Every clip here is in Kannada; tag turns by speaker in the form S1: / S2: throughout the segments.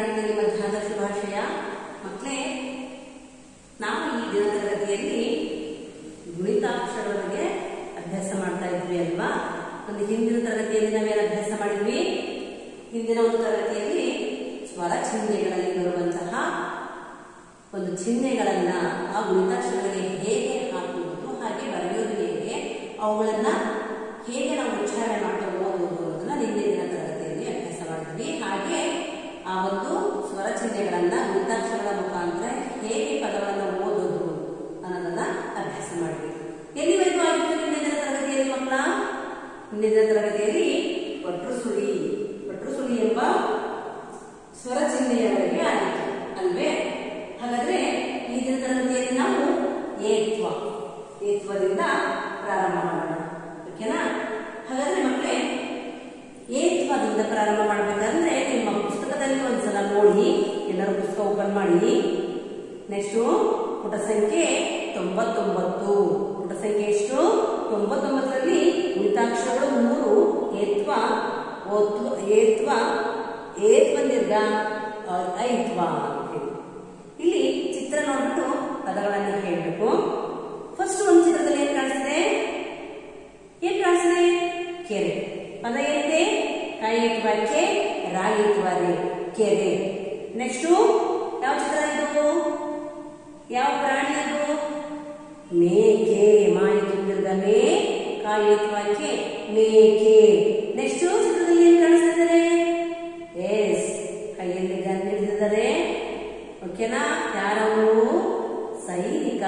S1: ನನ್ನ ನಿಮ್ಮ ಧ್ಯಾನ ಶುಭಾಶಯ ಮಕ್ಕಳೇ ನಾವು ಈ ದಿನ ತರಗತಿಯಲ್ಲಿ ಗುಣಿತಾಕ್ಷರಗಳ ಬಗ್ಗೆ ಅಭ್ಯಾಸ ಮಾಡ್ತಾ ಇದ್ವಿ ಅಲ್ವಾ ಒಂದು ಹಿಂದಿನ ತರಗತಿಯಲ್ಲಿ ನಾವೇನು ಅಭ್ಯಾಸ ಮಾಡಿದ್ವಿ ಹಿಂದಿನ ಒಂದು ತರಗತಿಯಲ್ಲಿ ಸ್ವರ ಚಿಹ್ನೆಗಳಲ್ಲಿ ಬರುವಂತಹ ಒಂದು ಚಿಹ್ನೆಗಳನ್ನ ಆ ಗುಣಿತಾಕ್ಷರಗಳಿಗೆ ಹೇಗೆ ಹಾಕುವುದು ಹಾಗೆ ಬರೆಯೋದು ಹೇಗೆ ಅವುಗಳನ್ನ ಹೇಗೆ ನಾವು ಉಚ್ಚಾರಣೆ ಮಾಡ್ಕೊಂಡು ಓದುವುದು ಅನ್ನೋದನ್ನ ನಿನ್ನೆ ದಿನ ತರಗತಿಯಲ್ಲಿ ಅಭ್ಯಾಸ ಮಾಡಿದ್ವಿ ಹಾಗೆ ಆ ಒಂದು ಸ್ವರ ಚಿಹ್ನೆಗಳನ್ನ ಗುಣಿತಾಕ್ಷರಗಳ ಮುಖಾಂತರ ಹೇಗೆ ಪದಗಳನ್ನು ಓದೋದು ಅನ್ನೋದನ್ನ ಅಭ್ಯಾಸ ಮಾಡಿದ್ವಿ ಎಲ್ಲಿವರೆಗೂ ಆಗಿತ್ತು ನಿನ್ನೆ ದಿನ ತರಗತಿಯಲ್ಲಿ ಮಕ್ಕಳ ನಿನ್ನೆ ದಿನ ತರಗತಿಯಲ್ಲಿ ಒಟ್ರು ಸುಳಿ ಒಟ್ರು ಸುಳಿ ಎಂಬ ಸ್ವರ ಚಿಹ್ನೆಯವರೆಗೆ ಆಗಿತ್ತು ಅಲ್ವೇ ಹಾಗಾದ್ರೆ ಈ ದಿನ ತರಗತಿಯಲ್ಲಿ ನಾವು ಏತ್ವ ಏತ್ವದಿಂದ ಪ್ರಾರಂಭ ಮಾಡೋಣ ಓಕೆನಾ ಹಾಗಾದ್ರೆ ಮಕ್ಕಳೇ ಏತ್ವದಿಂದ ಪ್ರಾರಂಭ ಮಾಡಬೇಕಂದ್ರೆ ನಿಮ್ಮ ಪುಸ್ತಕದಲ್ಲಿ ಒಂದ್ಸಲ ನೋಡಿ ಎಲ್ಲರೂ ಪುಸ್ತಕ ಓಪನ್ ಮಾಡಿ ನೆಕ್ಸ್ಟು ಪುಟ ಸಂಖ್ಯೆ ತೊಂಬತ್ತೊಂಬತ್ತು ಪುಟ ಸಂಖ್ಯೆ ಎಷ್ಟು ತೊಂಬತ್ತೊಂಬತ್ತರಲ್ಲಿ ಉಳಿತಾಕ್ಷರಗಳು ಮೂರು ಏತ್ವ ಓತ್ವ ಏತ್ವ ಏತ್ ಬಂದಿರ್ಗ ಐತ್ವ ಅಂತ ಹೇಳಿ. ಇಲ್ಲಿ ಚಿತ್ರ ನೋಡ್ಬಿಟ್ಟು ಪದಗಳನ್ನ ಹೇಳ್ಬೇಕು ಫಸ್ಟ್ ಒಂದು ಚಿತ್ರದಲ್ಲಿ ಏನ್ ಕಾಣಿಸ್ತಿದೆ ಏನ್ ಕಾಣಿಸ್ತಿದೆ ಕೆರೆ ಪದ ಏನಿದೆ ಕಾಯಿತ್ವಕ್ಕೆ ರಾಗಿತ್ವರೆ ಕೆರೆ ನೆಕ್ಸ್ಟು ಯಾವ ಚಿತ್ರ ಇದು ಯಾವ ಪ್ರಾಣಿ ಅದು ಮೇಕೆ ಮಾಯಿ ತುಂಬಿರದ ಮೇ ಕಾಯಿತ್ವಕ್ಕೆ ಮೇಕೆ ನೆಕ್ಸ್ಟ್ ಚಿತ್ರದಲ್ಲಿ ಏನ್ ಕಾಣಿಸ್ತಿದ್ದಾರೆ ಎಸ್ ಕೈಯಲ್ಲಿ ಗನ್ ಹಿಡಿದಿದ್ದಾರೆ ಓಕೆನಾ ಯಾರವರು ಸೈನಿಕ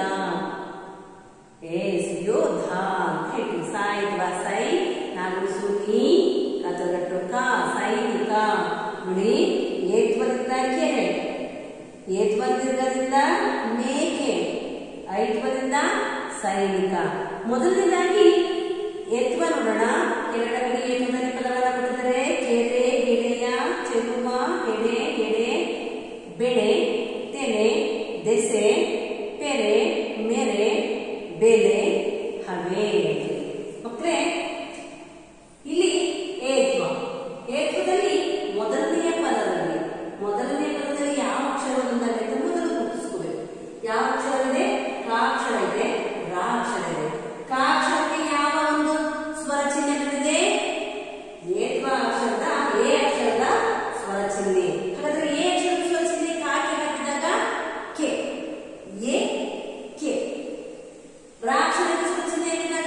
S1: ಎಸ್ ಯೋಧ ಅಂತ ಹೇಳ್ತೀವಿ ಸಾಯಿತ್ವ ಸೈ ನಾನು ಸುನಿ ಕಥಗಟ್ಟು ಕ ಸೈನಿಕ ನೋಡಿ ಏತ್ವದಿಂದ ಕೆರೆ ಏತ್ವದಿಂದ ಮೇಕೆ ಐತ್ವದಿಂದ ಸೈನಿಕ ಮೊದಲನೇದಾಗಿ ಏತ್ವ ನೋಡೋಣ ಕೆಳಗಡೆ ಏತ್ವದಲ್ಲಿ ಪದಗಳನ್ನು ಕೊಟ್ಟಿದ್ದಾರೆ ಕೆರೆ ಗೆಳೆಯ ಚೆಲುವ ಎಡೆ ಎಡೆ ಬೆಳೆ ತೆನೆ ದೆಸೆ ಪೆರೆ ಮೆರೆ ಬೆಲೆ ಹವೆ ಮಕ್ಕಳೇ ಇಲ್ಲಿ ಏತ್ವ ಏತ್ವದಲ್ಲಿ ಮೊದಲನೆಯ ಪದದಲ್ಲಿ ಮೊದಲನೆಯ ಪದದಲ್ಲಿ ಯಾವ ಅಕ್ಷರ ಬಂದಾಗ ಅಂತ ಮೊದಲು ಗುರುತಿಸ್ಕೋಬೇಕು ಯಾವ ಅಕ್ಷರ ಇದೆ ಕ ಅಕ್ಷರ ಇದೆ ರಾ ಅಕ್ಷರ ಇದೆ ಕ ಅಕ್ಷರಕ್ಕೆ ಯಾವ ಒಂದು ಸ್ವರ ಚಿಹ್ನೆ ಬಂದಿದೆ ಏತ್ವ ಅಕ್ಷರದ ಎ ಅಕ್ಷರದ ಸ್ವರ ಚಿಹ್ನೆ ಹಾಗಾದ್ರೆ ಎ ಅಕ್ಷರದ ಸ್ವರ ಚಿಹ್ನೆ ಕಾಗೆ ಹಾಕಿದಾಗ ಕೆ ಎ ಕೆ ರಾ ಅಕ್ಷರದ ಸ್ವರ ಚಿಹ್ನೆ ಹಾಕಿದಾಗ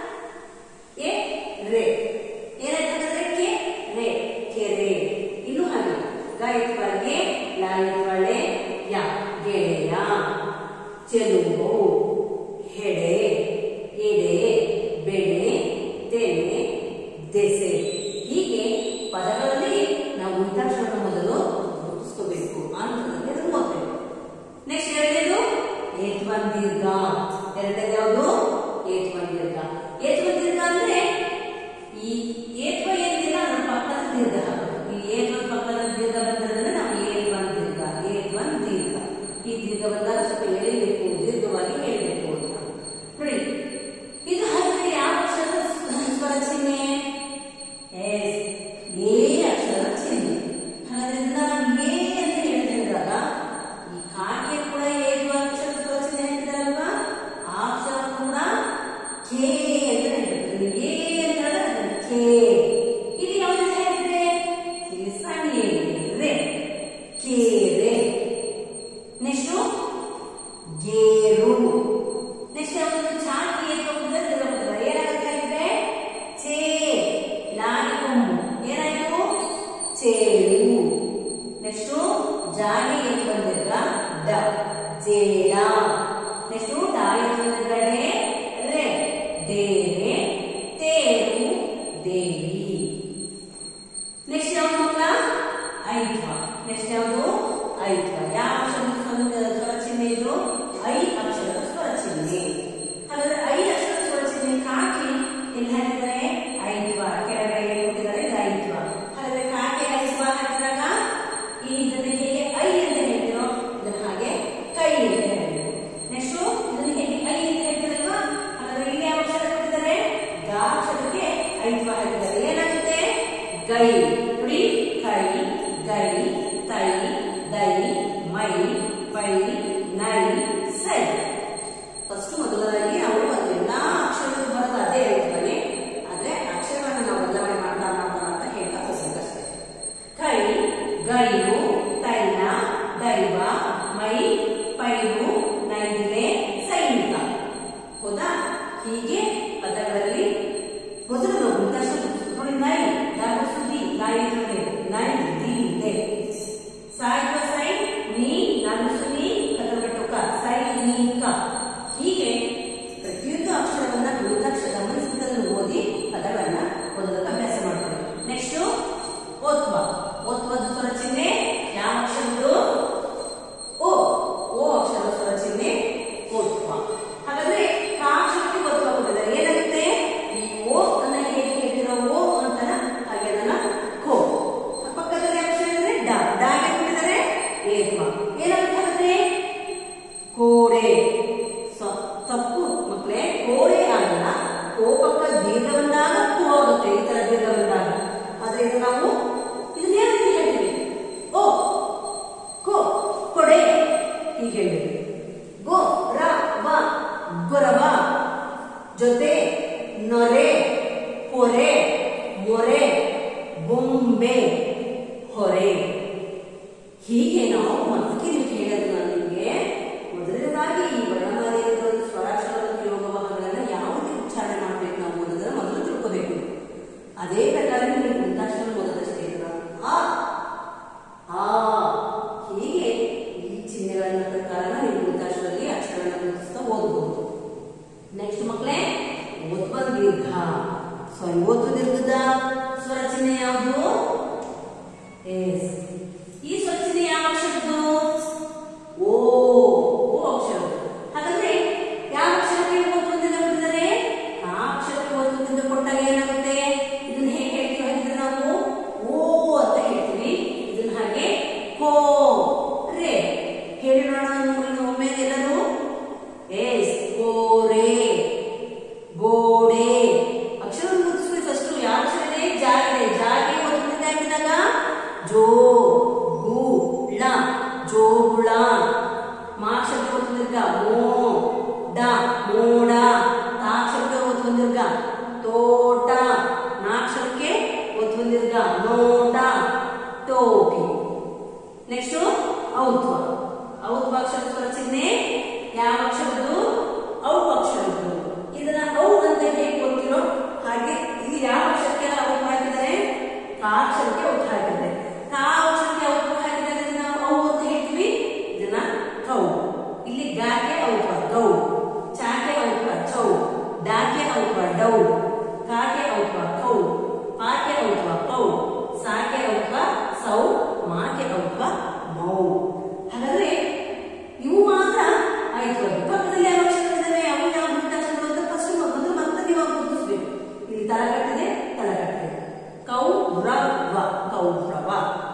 S1: ಎ ರೇ ಏನಾಯ್ತಂದ್ರೆ ಕೆ ರೇ ಕೆರೆ ಇನ್ನು ಹಾಗೆ ಗಾಯತ್ವಗೆ ಲಾಯತ್ವಳೆ ಯ ಗೆಳೆಯ ಚೆಲುವು ಹೆಡೆ ಎಡೆ ಬೆಳೆ ತೆನೆ ದೆಸೆ ಹೀಗೆ ಪದಗಳಲ್ಲಿ ನಾವು ಉಂಟಾಕ್ಷರ ಮೊದಲು ಗುರುತಿಸ್ಕೋಬೇಕು ಆನಂತರದಲ್ಲಿ ಅದನ್ನು ಓದ್ಬೇಕು ನೆಕ್ಸ್ಟ್ ಎರಡನೇದು ಏತ್ವನ್ ದೀರ್ಘ ಎರಡನೇದು ಯಾವುದು ಏತ್ವನ್ ದೀರ್ಘ ಏತ್ವನ್ ದೀರ್ಘ ಅಂದ್ರೆ ಈ ಏತ್ವ ಏನಿಲ್ಲ ಅದ್ರ ಪಕ್ಕದ ದೀರ್ಘ ಹಾಕೋದು ಈ ಏತ್ವನ್ ಪಕ್ಕದ ದೀರ್ಘ ಬಂದ್ರೆ ನಾವು ಏತ್ವನ್ ದೀರ್ಘ ಏತ್ವನ್ ದೀರ್ಘ ಈ ದೀರ್ಘ ಬಂದಾಗ ಸ್ವಲ್ಪ ಎಳಿಬೇಕು ದೀರ್ಘವಾಗಿ ಹೇಳಬೇಕು ಅಂತ ನೋಡಿ ಇದು ಹಾಕಿದ್ರೆ ಯಾವ ಅಕ್ಷರದ ಸ್ವರ ಚಿಹ್ನೆ ಎಸ್ ಎ ಅಕ್ಷರದ ಚಿಹ್ನೆ ಹಾಗಾದ್ರೆ ನಾವು ಎ ಅಂತ ಹೇಳ್ತಿದ್ದಾಗ ಈ ಕಾಗೆ ಕೂಡ ಏದು ಅಕ್ಷರದ ಸ್ವರ ಚಿಹ್ನೆ ಹಾಕಿದಾರಲ್ವಾ ಆ ಅಕ್ಷರ ಕೂಡ ಕೆ ಅಂತ ಹೇಳ್ಬೇಕು ಎ ಅಂತ ಹೇಳಿದ್ರೆ ಕೆ ಇಲ್ಲಿ ಯಾವ್ದು ಹೇಳಿದ್ರೆ ಇಲ್ಲಿ ಸಣ್ಣ ಎ ರೇ ಕೇರೆ ನೆಕ್ಸ್ಟ್ ಗೇರು ನೆಕ್ಸ್ಟ್ ಯಾವುದು ಚಾಕಿ ಅಂತ ಹೋಗಿದ್ರೆ ತಿರುಪತಿ ಏನಾಗುತ್ತೆ ಅಂದ್ರೆ ಚೇ ಲಾಗಿ ಕೊಂಬು ಏನಾಯ್ತು ಚೇಳು ನೆಕ್ಸ್ಟ್ ಜಾಗಿ ಅಂತ ಬಂದಿರಲ್ಲ ಡ ಜೇಡ ನೆಕ್ಸ್ಟ್ ಡಾಯಿ ಬಂದಿರಗಡೆ ರೇ ಡೇರೆ ತೇರು ದೇವಿ ನೆಕ್ಸ್ಟ್ ಯಾವ್ದು ಮಕ್ಕಳ ಐತ್ವ ನೆಕ್ಸ್ಟ್ ಯಾವುದು ಐತ್ವ ಯಾವ ಅಕ್ಷರದ ಸ್ವರ ಚಿಹ್ನೆ ಇದು ಐ ಅಕ್ಷರದ ಸ್ವರ ಚಿಹ್ನೆ ಹಾಗಾದ್ರೆ ಐ ಅಕ್ಷರದ ಸ್ವರ ಚಿಹ್ನೆ ಕಾಕಿ ಇಲ್ಲಿ ಹಾಕಿದರೆ ಐತ್ವ ಕೆಳಗಡೆ ಏನು ಕೊಟ್ಟಿದ್ದಾರೆ ಇದು ಐತ್ವ ಹಾಗಾದ್ರೆ ಕಾಕಿ ಐತ್ವ ಹಾಕಿದಾಗ ಈ ಇದನ್ನ ಹೇಗೆ ಐ ಅಂತ ಹೇಳ್ತೀರೋ ಇದನ್ನ ಹಾಗೆ ಕೈ ಅಂತ ಹೇಳ್ತೀವಿ ನೆಕ್ಸ್ಟ್ ಇದನ್ನ ಹೇಗೆ ಐ ಅಂತ ಹೇಳ್ತೀರಲ್ವಾ ಹಾಗಾದ್ರೆ ಇಲ್ಲಿ ಯಾವ ಅಕ್ಷರ ಕೊಟ್ಟಿದ್ದಾರೆ ಗ ಅಕ್ಷರಕ್ಕೆ ಐತ್ವ ಹಾಕಿದ್ದಾರೆ ಏನಾಗುತ್ತೆ ಗೈ ನೋಡಿ ಕೈ ಗೈ ತೈ ಪೊರೆ ಮೊರೆ ಬೊಂಬೆ ಹೊರೆ ಹೀಗೆ ನಾವು ಮೊದಲಿಗೆ ನೀವು ಕೇಳಿದ್ರು ನಾನು ನಿಮಗೆ ಮೊದಲನೇದಾಗಿ ಈ ವರ್ಣಮಾಲೆಯಿಂದ ಒಂದು ಸ್ವರಾಕ್ಷರ ಮತ್ತು ಯೋಗವಾಹಗಳನ್ನು ಯಾವ ರೀತಿ ಉಚ್ಚಾರಣೆ ಮಾಡಬೇಕು ನಾವು ಅನ್ನೋದನ್ನ ಮೊದಲು ತಿಳ್ಕೋಬೇಕು ಅದೇ ಪ್ರಕಾರ ನೀವು ವೃದ್ಧಾಶ್ರಮ ಮೊದಲಷ್ಟೇ ಆ ಆ ಹೀಗೆ ಈ ಚಿಹ್ನೆಗಳ ಪ್ರಕಾರ ನೀವು ವೃದ್ಧಾಶ್ರಮದಲ್ಲಿ ಅಕ್ಷರಗಳನ್ನು ಗುರುತಿಸ್ತಾ ಓದಬಹುದು ನೆಕ್ಸ್ಟ್ ಮಕ್ಕಳೇ ಓದ್ವ ದೀರ್ಘ ಸೊ ಓದ್ವ ದೀರ್ಘದ ಸ್ವರ ಚಿಹ್ನೆ ಯಾವುದು ಎಸ್ ಈ ಸ್ವರ ಚಿಹ್ನೆ ಯಾವ ಅಕ್ಷರದ್ದು ಓ ಓ ಅಕ್ಷರ ಹಾಗಾದ್ರೆ ಯಾವ ಅಕ್ಷರಕ್ಕೆ ಓದ್ವ ದೀರ್ಘ ಕೊಟ್ಟಿದ್ದಾರೆ ಆ ಅಕ್ಷರಕ್ಕೆ ಓದ್ವ ದೀರ್ಘ ಕೊಟ್ಟಾಗ ಏನಾಗುತ್ತೆ ಇದನ್ನ ಹೇಗೆ ಹೇಳ್ತೀವಿ ಹಾಗಿದ್ರೆ ನಾವು ಓ ಅಂತ ಹೇಳ್ತೀವಿ ಇದನ್ನ ಹಾಗೆ ಕೋ ರೇ ಹೇಳಿ ನೋಡೋಣ ನೋಡಿ ಒಮ್ಮೆ ಎಲ್ಲರೂ ಎಸ್ ಕೋರೆ ಗೋಡೆ ಅಕ್ಷರ ಗುರುತಿಸ್ಬೇಕು ಫಸ್ಟ್ ಯಾವ ಅಕ್ಷರ ಇದೆ ಜಾಗೆ ಜಾಗೆ ಒಂದು ಹಾಕಿದಾಗ ಜೋ ಗು ಳ ಜೋಗುಳ ಮಾಕ್ಷರಕ್ಕೆ ಒಂದು ದೀರ್ಘ ಮೋ ಡ ಮೋಡ ತಾಕ್ಷರಕ್ಕೆ ಒಂದು ದೀರ್ಘ ತೋಟ ನಾಕ್ಷರಕ್ಕೆ ಒಂದು ದೀರ್ಘ ನೋಟ ಟೋಪಿ ನೆಕ್ಸ್ಟ್ ಔತ್ವ ಔತ್ವ ಅಕ್ಷರ ಸ್ವರ ಚಿಹ್ನೆ ಯಾವ ಅಕ್ಷರದ್ದು ಔ ಅಕ್ಷರದ್ದು ಇದನ್ನ ಔ ಅಂತ ಹೇಗೆ ಗೊತ್ತಿರೋ ಹಾಗೆ ಇಲ್ಲಿ ಯಾವ ಅಕ್ಷರಕ್ಕೆ ಔತ್ ಹಾಕಿದ್ದಾರೆ ಕಾ ಅಕ್ಷರಕ್ಕೆ ಔತ್ ಹಾಕಿದ್ದಾರೆ ಕಾ ಅಕ್ಷರಕ್ಕೆ ಔತ್ ಹಾಕಿದ್ದಾರೆ ಇದನ್ನ ನಾವು ಔ ಅಂತ ಹೇಳ್ತೀವಿ ಇದನ್ನ ಕೌ ಇಲ್ಲಿ ಗಾಗೆ ಔತ್ವ ಗೌ ಚಾಕೆ ಔತ್ವ ಚೌ ಡಾಕೆ ಔತ್ವ ಡೌ ಕಾಕೆ ಔತ್ವ ಕೌ ಪಾಕೆ ಔತ್ವ ಕೌ ಸಾಕೆ ಔತ್ವ ಸೌ ಮಾಕೆ ಔತ್ವ ಮೌ ಹಾಗಾದ್ರೆ ಇವು ಮಾತ್ರ ಆಯ್ತು ಪಕ್ಕದಲ್ಲಿ ಯಾವ ಅಕ್ಷರಗಳಿದ್ದಾವೆ ಅವು ಯಾವ ಅಕ್ಷರಗಳು ಅಂತ ಫಸ್ಟ್ ಮೊದಲು ಮತ್ತೆ ನೀವು ಅವು ಗುರುತಿಸ್ಬೇಕು ಇಲ್ಲಿ ತಳಗಟ್ಟಿದೆ ತಳಗಟ್ಟಿದೆ ಕೌ ರವ ಕೌರವ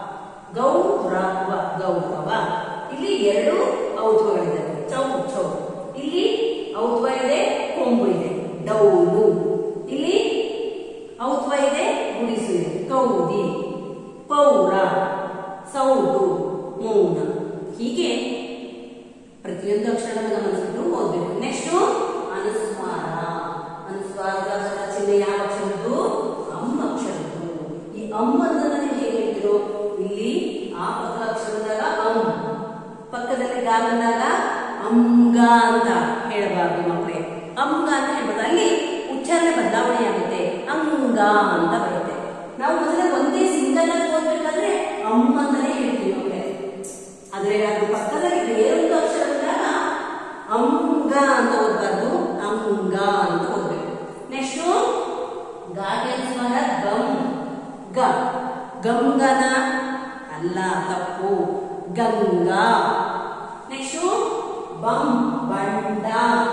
S1: ಗೌರವ ಗೌರವ ಇಲ್ಲಿ ಎರಡು ಔತ್ವಗಳಿದ್ದಾವೆ ಚೌ ಚೌ ಇಲ್ಲಿ ಔತ್ವ ಇದೆ ಕೊಂಬು ಇದೆ ಡೌಲು ಇಲ್ಲಿ ಔತ್ವ ಇದೆ ಗುಡಿಸು ಇದೆ ಕೌದಿ ಪೌರ ಸೌಟು ಮೌನ ಹೀಗೆ ಪ್ರತಿಯೊಂದು ಅಕ್ಷರವನ್ನು ಗಮನಿಸಿಕೊಂಡು ಓದಬೇಕು ನೆಕ್ಸ್ಟ್ ಅನುಸ್ವಾರ ಅನುಸ್ವಾರದ ಅಕ್ಷರ ಚಿಹ್ನೆ ಯಾವ ಅಕ್ಷರದ್ದು ಅಮ್ಮ ಅಕ್ಷರದ್ದು ಈ ಅಮ್ಮ ಅನ್ನೋದನ್ನ ನೀವು ಹೇಗೆ ಹೇಳ್ತೀರೋ ಇಲ್ಲಿ ಆ ಪಕ್ಕ ಅಕ್ಷರದಾಗ ಅಂ ಪಕ್ಕದಲ್ಲಿ ಗಾ ಬಂದಾಗ ಅಂಗ ಅಂತ ಹೇಳಬಾರ್ದು ಮಕ್ಕಳೇ ಅಂಗ ಅಂತ ಹೇಳ್ಬೋದು ಅಲ್ಲಿ ಉಚ್ಚಾರಣೆ ಬದಲಾವಣೆ ಆಗುತ್ತೆ ಅಂಗ ಅಂತ ಬರುತ್ತೆ ನಾವು ಮೊದಲೇ ಒಂದೇ ಸಿಂಗಲ್ ಆಗಿ ಓದ್ಬೇಕಾದ್ರೆ ಅಮ್ಮ ಅಂತಾನೆ ಹೇಳ್ತೀವಿ ಮಕ್ಕಳೇ ಆದ್ರೆ ಅದು ಪಕ್ಕದಲ್ಲಿ ಬೇರೊಂದು ಅಕ್ಷರ ಬಂದಾಗ ಅಂಗ ಅಂತ ಓದ್ಬಾರ್ದು ಅಂಗ ಅಂತ ಓದ್ಬೇಕು ನೆಕ್ಸ್ಟ್ ಗಾಗೆ ಸ್ವರ ಗಮ್ ಗ ಗಂಗನ ಅಲ್ಲ ತಪ್ಪು ಗಂಗಾ ನೆಕ್ಸ್ಟ್ ಬಂ ಬಂಡ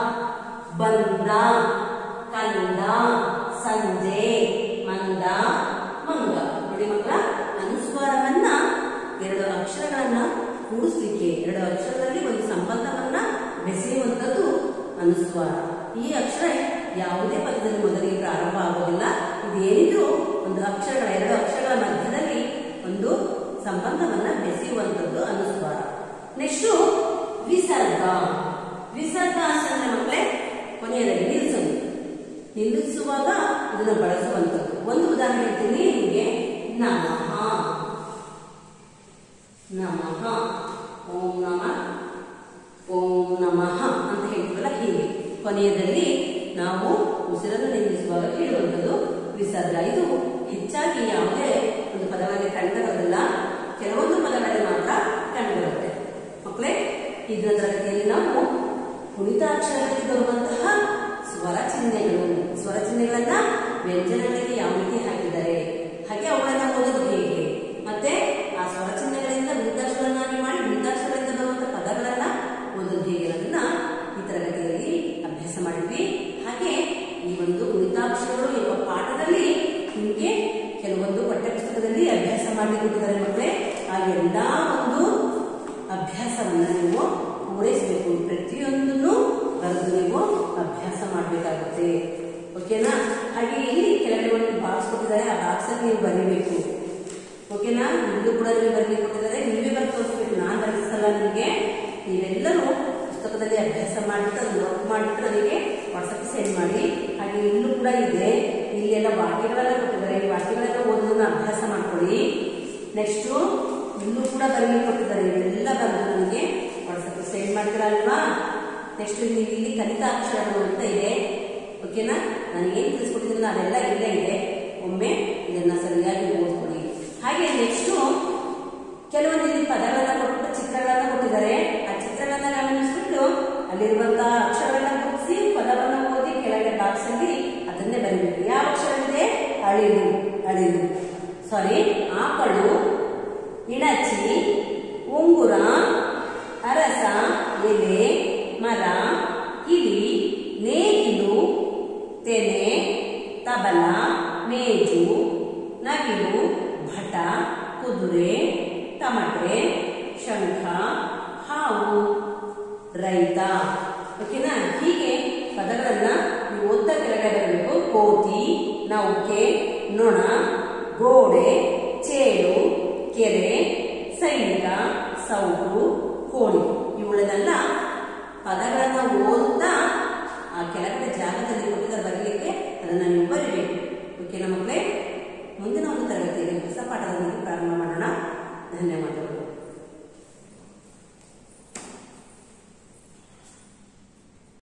S1: ಬಂದ ಕಂದ ಸಂಜೆ ಮಂದ ಮಂಗ ನೋಡಿ ಮಕ್ಕಳ ಅನುಸ್ವಾರವನ್ನ ಎರಡು ಅಕ್ಷರಗಳನ್ನ ಕೂಡಿಸ್ಲಿಕ್ಕೆ ಎರಡು ಅಕ್ಷರದಲ್ಲಿ ಒಂದು ಸಂಬಂಧವನ್ನ ಬೆಸೆಯುವಂಥದ್ದು ಅನುಸ್ವಾರ ಈ ಅಕ್ಷರ ಯಾವುದೇ ಪದದಲ್ಲಿ ಮೊದಲಿಗೆ ಪ್ರಾರಂಭ ಆಗೋದಿಲ್ಲ ಇದೇನಿದ್ರು ಒಂದು ಅಕ್ಷರಗಳ ಎರಡು ಅಕ್ಷರಗಳ ಮಧ್ಯದಲ್ಲಿ ಒಂದು ಸಂಬಂಧವನ್ನ ಬೆಸೆಯುವಂಥದ್ದು ಅನುಸ್ವಾರ ನೆಕ್ಸ್ಟ್ ವಿಸರ್ಗ ವಿಸರ್ಗ ಅಂತಂದ್ರೆ ಮಕ್ಕಳೇ ಕೊನೆಯದಾಗಿ ನಿಲ್ಲಿಸೋದು ನಿಲ್ಲಿಸುವಾಗ ಇದನ್ನು ಬಳಸುವಂಥದ್ದು ಒಂದು ಉದಾಹರಣೆ ಹೇಳ್ತೀನಿ ನಿಮಗೆ ನಮಃ ನಮಃ ಓಂ ನಮಃ ಓಂ ನಮಃ ಅಂತ ಹೇಳ್ತೀವಲ್ಲ ಹೀಗೆ ಕೊನೆಯದಲ್ಲಿ ನಾವು ಉಸಿರನ್ನು ನಿಲ್ಲಿಸುವಾಗ ಹೇಳುವಂಥದ್ದು ವಿಸರ್ಗ ಇದು ಹೆಚ್ಚಾಗಿ ಯಾವುದೇ ಒಂದು ಪದಗಳಲ್ಲಿ ಕಂಡುಬರೋದಿಲ್ಲ ಕೆಲವೊಂದು ಪದಗಳಲ್ಲಿ ಮಾತ್ರ ಕಂಡುಬರುತ್ತೆ ಮಕ್ಕಳೇ ಇದರ ತರಗತಿಯಲ್ಲಿ ನಾವು ಕುಣಿತಾಕ್ಷರದಲ್ಲಿ ಬರುವಂತಹ ಸ್ವರ ಚಿಹ್ನೆಗಳು ಸ್ವರ ಚಿಹ್ನೆಗಳನ್ನ ವ್ಯಂಜನಗಳಿಗೆ ಯಾವ ರೀತಿ ಹಾಕಿದ್ದಾರೆ ಹಾಗೆ ಅವುಗಳನ್ನ ಓದೋದು ಹೇಗೆ ಮತ್ತೆ ಆ ಸ್ವರ ಚಿಹ್ನೆಗಳಿಂದ ವೃತ್ತಾಕ್ಷರಗಳನ್ನಾಗಿ ಮಾಡಿ ವೃತ್ತಾಕ್ಷರಗಳಿಂದ ಬರುವಂತಹ ಪದಗಳನ್ನ ಓದೋದು ಹೇಗೆ ಅನ್ನೋದನ್ನ ಈ ತರಗತಿಯಲ್ಲಿ ಅಭ್ಯಾಸ ಮಾಡಿದ್ವಿ ಹಾಗೆ ಈ ಒಂದು ಉಳಿತಾಕ್ಷರಗಳು ಎಂಬ ಪಾಠದಲ್ಲಿ ನಿಮಗೆ ಕೆಲವೊಂದು ಪಠ್ಯಪುಸ್ತಕದಲ್ಲಿ ಅಭ್ಯಾಸ ಮಾಡಲಿಕ್ಕೆ ಕೊಟ್ಟಿದ್ದಾರೆ ಮಕ್ಕಳೇ ಆ ಎಲ್ಲಾ ಒಂದು ಅಭ್ಯಾಸವನ್ನ ನೀವು ಪೂರೈಸಬೇಕು ಪ್ರತಿಯೊಂದನ್ನು ಬರೆದು ನೀವು ಅಭ್ಯಾಸ ಮಾಡಬೇಕಾಗುತ್ತೆ ಓಕೆನಾ ಹಾಗೆ ಇಲ್ಲಿ ಕೆಳಗಡೆ ಒಂದು ಬಾಕ್ಸ್ ಕೊಟ್ಟಿದ್ದಾರೆ ಆ ಬಾಕ್ಸ್ ಅಲ್ಲಿ ನೀವು ಬರೀಬೇಕು ಓಕೆನಾ ಇದು ಕೂಡ ನೀವು ಬರಲಿಕ್ಕೆ ಕೊಟ್ಟಿದ್ದಾರೆ ನೀವೇ ಬರೆದು ತೋರಿಸ್ಬೇಕು ನಾನು ಬರೆಸಲ್ಲ ನಿಮಗೆ ನೀವೆಲ್ಲರೂ ಪುಸ್ತಕದಲ್ಲಿ ಅಭ್ಯಾಸ ಮಾಡಿಬಿಟ್ಟು ಅದನ್ನು ವರ್ಕ್ ಮಾಡಿಬಿಟ್ಟು ನನಗೆ ವಾಟ್ಸಪ್ ಸೆಂಡ್ ಮಾಡಿ ಹಾಗೆ ಇಲ್ಲೂ ಕೂಡ ಇದೆ ಇಲ್ಲಿ ಎಲ್ಲ ವಾಕ್ಯ ನೆಕ್ಸ್ಟ್ ಇಲ್ಲೂ ಕೂಡ ಬರಲಿಕ್ಕೆ ಕೊಟ್ಟಿದ್ದಾರೆ ಇವೆಲ್ಲ ಬರೆದು ನನಗೆ ವಾಟ್ಸಪ್ ಸೆಂಡ್ ಮಾಡ್ತೀರಾ ಅಲ್ವಾ ನೆಕ್ಸ್ಟ್ ನೀವು ಇಲ್ಲಿ ಕಲಿತ ಅಕ್ಷರಗಳು ಅಂತ ಇದೆ ಓಕೆನಾ ನಾನು ಏನು ತಿಳಿಸ್ಕೊಟ್ಟಿದ್ದೀನೋ ಅದೆಲ್ಲ ಇಲ್ಲೇ ಇದೆ ಒಮ್ಮೆ ಇದನ್ನ ಸರಿಯಾಗಿ ಓದ್ಕೊಡಿ ಹಾಗೆ ನೆಕ್ಸ್ಟು ಕೆಲವೊಂದು ಇಲ್ಲಿ ಪದಗಳನ್ನ ಕೊಟ್ಟು ಚಿತ್ರಗಳನ್ನ ಕೊಟ್ಟಿದ್ದಾರೆ ಆ ಚಿತ್ರಗಳನ್ನ ಗಮನಿಸ್ಬಿಟ್ಟು ಅಲ್ಲಿರುವಂತಹ ಅಕ್ಷರಗಳನ್ನ ಗುರುತಿಸಿ ಪದವನ್ನು ಓದಿ ಕೆಳಗಡೆ ಬಾಕ್ಸ್ ಅಲ್ಲಿ ಅದನ್ನೇ ಬರೀಬೇಕು ಯಾವ ಅಕ್ಷರವಿದೆ ಅಳಿಲು ಅಳಿಲು ಸಾರಿ ಆಕಳು ಇಣಚಿ ಉಂಗುರ ಅರಸ ಎಲೆ ಮರ ಇಲಿ ನೇಗಿಲು ತೆನೆ ತಬಲ ಮೇಜು ನವಿಲು ಭಟ ಕುದುರೆ ತಮಟೆ ಶಂಖ ಹಾವು ರೈತ ಓಕೆನಾ ಹೀಗೆ ಪದಗಳನ್ನ ನೀವು ಓದ್ತಾ ಕೆಳಗಡೆ ಬರಬೇಕು ಕೋತಿ ನೌಕೆ ನೊಣ ಗೋಡೆ ಚೇಳು ಕೆರೆ ಸೈನಿಕ ಸೌಟು ಕೋಳಿ